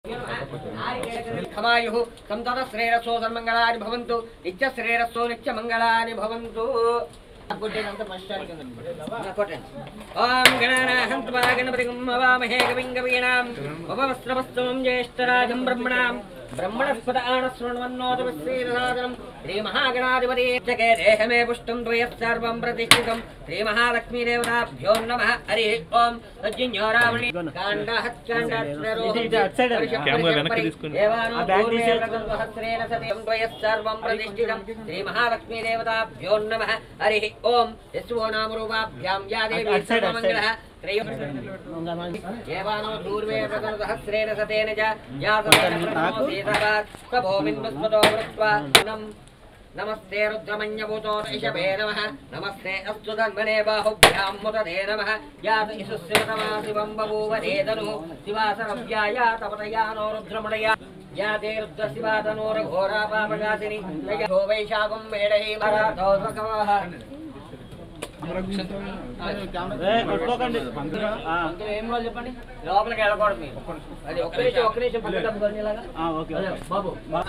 ఖమాయు తం తద శ్రేయస్సో సన్మంగళాని భవంతు నిత్య శ్రేయస్సో నిత్య మంగళాని భవంతు కొట్టేదంతా ఫస్ట్ కొట్టండి ఓం గణానాహం త్వా గణపతిగం అవామహే కవిం కవీనాం ఉపవస్త్రవస్త్రం జ్యేష్ఠరాజం బ్రహ్మణాం బ్రహ్మణస్పద ఆనశ్రవణవన్నోదమశ్రీరసాదనం శ్రీ మహాగణాధిపతి జగే దేహమే పుష్టం ద్వయః సర్వం ప్రతిష్ఠితం శ్రీ మహాలక్ష్మీ దేవతాభ్యో నమః హరి ఓం సజ్జన్యోరావణి శ్రీ మహాలక్ష్మీ దేవతాభ్యో నమః హరి ఓం యశో నామరూపాభ్యాం యా దేవి సర్వమంగళ ఏవానో దూర్వే సహస్రేణ సతేన చ యా సతేన ప్రణో సీతావాత్ సభోమిన్వస్మతో వృత్వా నం నమస్తే రుద్రమణ్యభూతో ఋషభే నమ నమస్తే అస్తు ధన్మనే బాహుభ్యాం ముదదే నమ యాత ఇసు శివతమా శివం బభూవ ధేదను శివాసరవ్యాయా తపతయానో రుద్రముడయా యాతే రుద్ర శివాతనోర ఘోరా పాపగాసిని యో వైశాఖం వేడహి మరాధోద్వకవః అందులో ఏం రోజు చెప్పండి లోపలికి వెళ్ళకూడదు మీరు అది ఒక్క నిమిషం ఒక్క నిమిషం పక్కన తప్పుకొని ఇలాగా. అదే, బాబు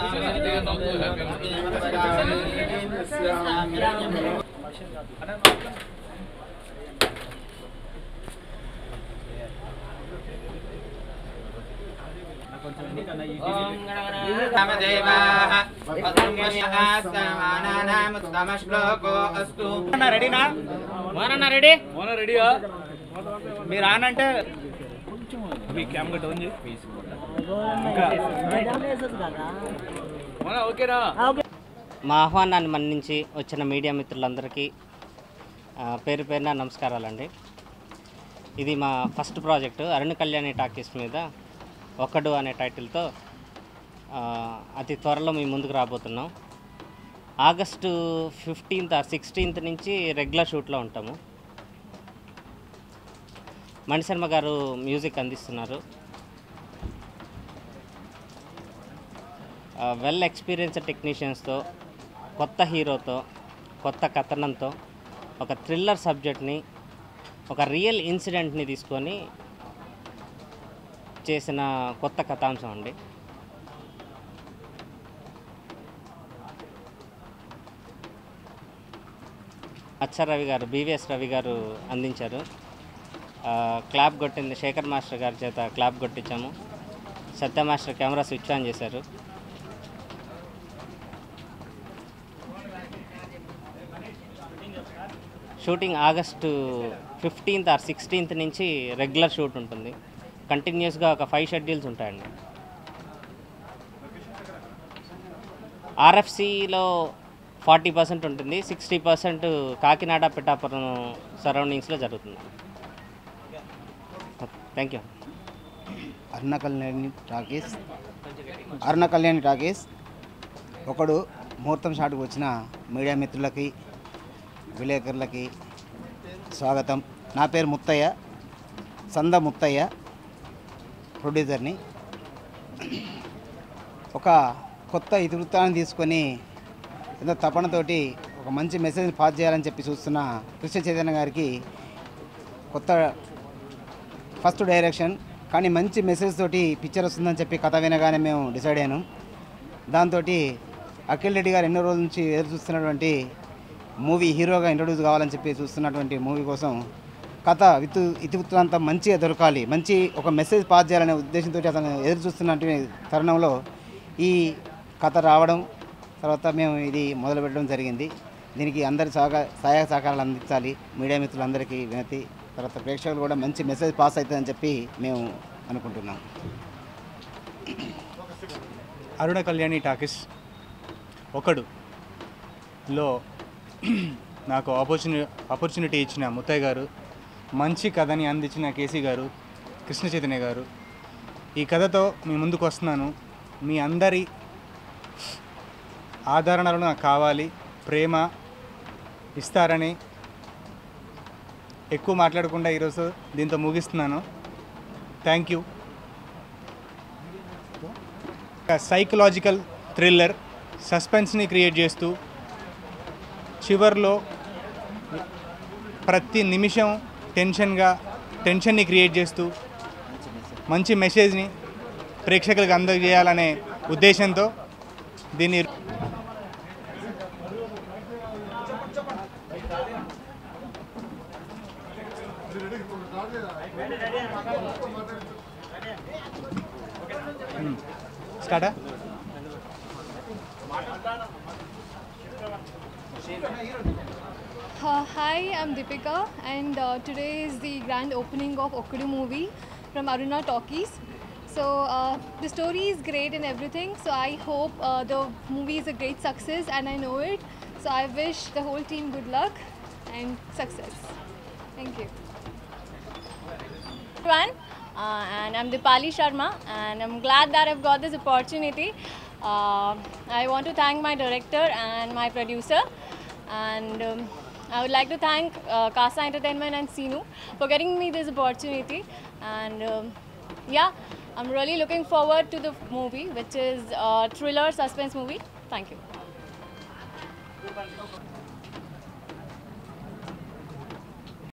ఓం గణగణ సమదేవాः పద్మశ్లోకో అస్తు రెడీనా మోనన్న రెడీ మోన రెడీయా మీరు ఆనంటే మీ క్యామ్ గట్ ఉంది ఇంకా మోన ఓకేనా మా ఆహ్వానాన్ని మన్నించి వచ్చిన మీడియా మిత్రులందరికీ ఆ, పేరు పేరున నమస్కారాలండి ఇది మా first project Arun Kalyani talkies మీద ఒకడు అనే టైటిల్తో ఆ, అతి త్వరలో మీ ముందుకు రాబోతున్నాం ఆగస్టు ఫిఫ్టీన్త్ ఆర్ సిక్స్టీన్త్ నుంచి రెగ్యులర్ షూట్లో ఉంటాము మణిశర్మ గారు మ్యూజిక్ అందిస్తున్నారు వెల్ ఎక్స్పీరియన్స్డ్ టెక్నీషియన్స్తో కొత్త హీరోతో కొత్త కథనంతో ఒక థ్రిల్లర్ సబ్జెక్ట్ని ఒక రియల్ ఇన్సిడెంట్ని తీసుకొని చేసిన కొత్త కథాంశం అండి అచ్చ రవి గారు బీవీఎస్ రవి గారు అందించారు ఆ, క్లాప్ కొట్టింది శేఖర్ మాస్టర్ గారి చేత క్లాప్ కొట్టించాము Satya master camera switch on చేశారు shooting August fifteenth or sixteenth నుంచి రెగ్యులర్ షూట్ ఉంటుంది కంటిన్యూస్గా ఒక ఫైవ్ షెడ్యూల్స్ ఉంటాయండి ఆర్ఎఫ్సిలో ఫార్టీ పర్సెంట్ ఉంటుంది సిక్స్టీ పర్సెంట్ కాకినాడ పిఠాపురం సరౌండింగ్స్లో జరుగుతుంది thank you Aruna Kalyani talkies Aruna Kalyani talkies Okadu ముహూర్తం షాట్కి వచ్చిన మీడియా మిత్రులకి విలేకరులకి స్వాగతం నా పేరు ముత్తయ్య సంద ముత్తయ్య ప్రొడ్యూసర్ని ఒక కొత్త ఇతివృత్తాన్ని తీసుకొని ఎంతో తపనతోటి ఒక మంచి మెసేజ్ పాస్ చేయాలని చెప్పి చూస్తున్న కృష్ణ చైతన్య గారికి కొత్త ఫస్ట్ డైరెక్షన్ కానీ మంచి మెసేజ్ తోటి పిక్చర్ వస్తుందని చెప్పి కథ వినగానే మేము డిసైడ్ అయ్యాను దాంతో అఖిల్ రెడ్డి గారు ఎన్నో రోజుల నుంచి ఎదురు చూస్తున్నటువంటి మూవీ హీరోగా ఇంట్రొడ్యూస్ కావాలని చెప్పి చూస్తున్నటువంటి మూవీ కోసం కథ విత్ ఇతివృత్తాంతం మంచిగా దొరకాలి మంచి ఒక మెసేజ్ పాస్ చేయాలనే ఉద్దేశంతో అతను ఎదురు చూస్తున్నటువంటి తరుణంలో ఈ కథ రావడం తర్వాత మేము ఇది మొదలు పెట్టడం జరిగింది దీనికి అందరి సహకార సహాయ సహకారాలు అందించాలి మీడియా మిత్రులందరికీ వినతి తర్వాత ప్రేక్షకులు కూడా మంచి మెసేజ్ పాస్ అవుతుందని చెప్పి మేము అనుకుంటున్నాం అరుణ కళ్యాణి టాకీస్ ఒకడు లో నాకు ఆపర్చుని ఆపర్చునిటీ ఇచ్చిన ముత్తయ్య గారు మంచి కథని అందించిన కేసీ గారు కృష్ణ చైతన్య గారు ఈ కథతో మీ ముందుకు వస్తున్నాను మీ అందరి ఆదరణలు నాకు కావాలి ప్రేమ ఇస్తారని ఎక్కువ మాట్లాడకుండా ఈరోజు దీంతో ముగిస్తున్నాను థ్యాంక్ యూ సైకలాజికల్ థ్రిల్లర్ సస్పెన్స్ని క్రియేట్ చేస్తూ చివర్లో ప్రతి నిమిషం టెన్షన్గా టెన్షన్ని క్రియేట్ చేస్తూ మంచి మెసేజ్ని ప్రేక్షకులకు అందజేయాలనే ఉద్దేశంతో దీన్ని స్టార్టా Uh, hi, I'm Deepika, and uh, today is the grand opening of Okudu movie from Aruna Talkies. So uh, the story is great and everything. So I hope uh, the movie is a great success, and I know it. So I wish the whole team good luck and success. Thank you. everyone, uh, and I'm Dipali Sharma, and I'm glad that I've got this opportunity. Uh, I want to thank my director and my producer, and um, I would like to thank uh, Casa Entertainment and Sinu for getting me this opportunity. And um, yeah, I'm really looking forward to the movie, which is a thriller suspense movie. Thank you.